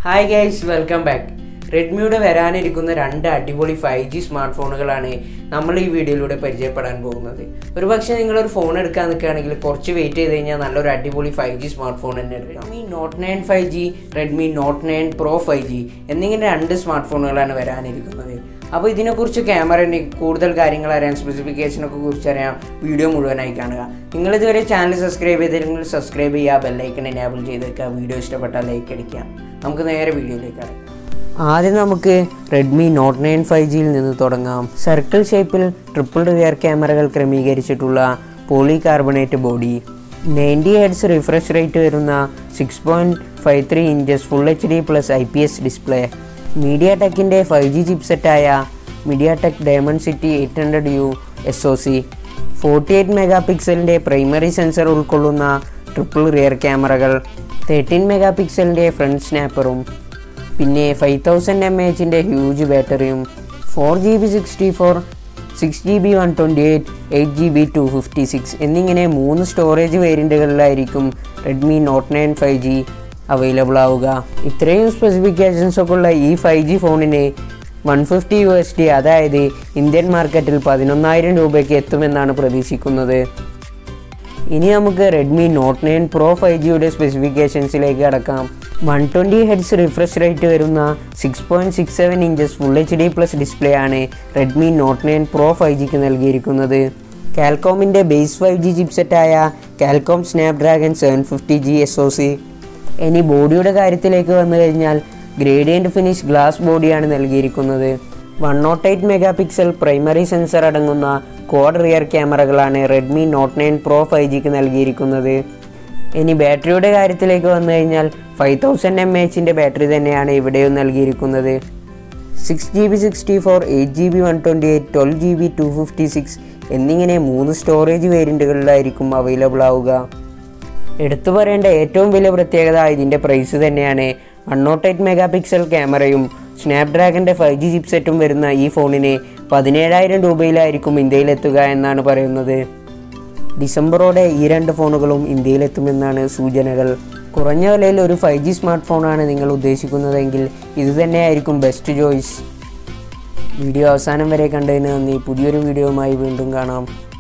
hi guys welcome back റെഡ്മിയുടെ വരാനിരിക്കുന്ന രണ്ട് അടിപൊളി ഫൈവ് ജി സ്മാർട്ട് ഫോണുകളാണ് നമ്മൾ ഈ വീഡിയോയിലൂടെ പരിചയപ്പെടാൻ പോകുന്നത് ഒരുപക്ഷെ നിങ്ങളൊരു ഫോൺ എടുക്കാൻ നിൽക്കുകയാണെങ്കിൽ കുറച്ച് വെയിറ്റ് ചെയ്ത് കഴിഞ്ഞാൽ നല്ലൊരു അടിപൊളി ഫൈവ് ജി സ്മാർട്ട് ഫോൺ തന്നെ Redmi Note nine five G Redmi Note nine Pro five G എന്നിങ്ങനെ രണ്ട് സ്മാർട്ട് ഫോണുകളാണ് വരാനിരിക്കുന്നത് അപ്പോൾ ഇതിനെക്കുറിച്ച് ക്യാമറ കൂടുതൽ കാര്യങ്ങൾ അറിയാൻ സ്പെസിഫിക്കേഷനൊക്കെ കുറിച്ച് അറിയാൻ വീഡിയോ മുഴുവനായി കാണുക നിങ്ങൾ ഇതുവരെ ചാനൽ സബ്സ്ക്രൈബ് ചെയ്തില്ലെങ്കിൽ സബ്സ്ക്രൈബ് ചെയ്യുക ബെല്ലൈക്കൺ എനേബിൾ ചെയ്തേക്കുക വീഡിയോ ഇഷ്ടപ്പെട്ടാൽ ലൈക്ക് അടിക്കുക നമുക്ക് നേരെ വീഡിയോയിലേക്ക് കടക്കാം ആദ്യം നമുക്ക് റെഡ്മി നോട്ട് നയൻ ഫൈവ് ജിയിൽ നിന്ന് തുടങ്ങാം സർക്കിൾ ഷേപ്പിൽ ട്രിപ്പിൾ റിയർ ക്യാമറകൾ ക്രമീകരിച്ചിട്ടുള്ള poly carbonate body ninety hertz refresh rate വരുന്ന six point five three inches full H D plus I P S display മീഡിയ ടെക്കിൻ്റെ ഫൈവ് ജി ചിപ്സെറ്റായ MediaTek Dimensity eight hundred U S O C forty eight mega പിക്സലിൻ്റെ primary sensor ഉൾക്കൊള്ളുന്ന triple rear ക്യാമറകൾ thirteen mega പിക്സലിൻ്റെ front സ്നാപ്പറും പിന്നെ five thousand M എച്ചിൻ്റെ ഹ്യൂജ് ബാറ്ററിയും four G B sixty four six G B one twenty eight eight G B two fifty six എന്നിങ്ങനെ മൂന്ന് സ്റ്റോറേജ് വേരിയൻറ്റുകളിലായിരിക്കും Redmi Note nine five G available ആവുക ഇത്രയും സ്പെസിഫിക്കേഷൻസ് ഒക്കെ ഉള്ള ഈ ഫൈവ് ജി ഫോണിന് one fifty U S D അതായത് ഇന്ത്യൻ മാർക്കറ്റിൽ പതിനൊന്നായിരം രൂപയ്ക്ക് എത്തുമെന്നാണ് പ്രതീക്ഷിക്കുന്നത് ഇനി നമുക്ക് Redmi Note nine Pro five ജിയുടെ സ്പെസിഫിക്കേഷൻസിലേക്ക് കടക്കാം one twenty hertz refresh rate വരുന്ന six point six seven inches full H D plus display ആണ് Redmi Note nine Pro five ജിക്ക് നൽകിയിരിക്കുന്നത് കാൽകോമിൻ്റെ ബേസ് ഫൈവ് ജി ചിപ്സെറ്റായ Qualcomm Snapdragon seven fifty G S O C ഇനി ബോഡിയുടെ കാര്യത്തിലേക്ക് വന്നു കഴിഞ്ഞാൽ ഗ്രേഡിയൻറ്റ് ഫിനിഷ് ഗ്ലാസ് ബോഡിയാണ് നൽകിയിരിക്കുന്നത് one nought eight mega pixel primary sensor അടങ്ങുന്ന ക്വാഡ് റിയർ ക്യാമറകളാണ് Redmi Note nine Pro five ജിക്ക് നൽകിയിരിക്കുന്നത് ഇനി ബാറ്ററിയുടെ കാര്യത്തിലേക്ക് വന്നു കഴിഞ്ഞാൽ ഫൈവ് തൗസൻഡ് എം എച്ചിൻ്റെ ബാറ്ററി തന്നെയാണ് ഇവിടെയും നൽകിയിരിക്കുന്നത് six G B sixty four eight G B one twenty eight twelve G B two fifty six എന്നിങ്ങനെ മൂന്ന് സ്റ്റോറേജ് വേരിയൻറ്റുകളിലായിരിക്കും അവൈലബിൾ ആവുക എടുത്തു പറയേണ്ട ഏറ്റവും വലിയ പ്രത്യേകത ഇതിൻ്റെ പ്രൈസ് തന്നെയാണ് one nought eight mega pixel ക്യാമറയും സ്നാപ്ഡ്രാഗൻ്റെ ഫൈവ് ജി ചിപ്സെറ്റും വരുന്ന ഈ ഫോണിന് പതിനേഴായിരം രൂപയിലായിരിക്കും ഇന്ത്യയിലെത്തുക എന്നാണ് പറയുന്നത് ഡിസംബറോടെ ഈ രണ്ട് ഫോണുകളും ഇന്ത്യയിലെത്തുമെന്നാണ് സൂചനകൾ കുറഞ്ഞ വിലയിൽ ഒരു ഫൈവ് ജി സ്മാർട്ട് ഫോണാണ് നിങ്ങൾ ഉദ്ദേശിക്കുന്നതെങ്കിൽ ഇത് തന്നെയായിരിക്കും ബെസ്റ്റ് ചോയ്സ് വീഡിയോ അവസാനം വരെ കണ്ടതിന് നന്ദി പുതിയൊരു വീഡിയോയുമായി വീണ്ടും കാണാം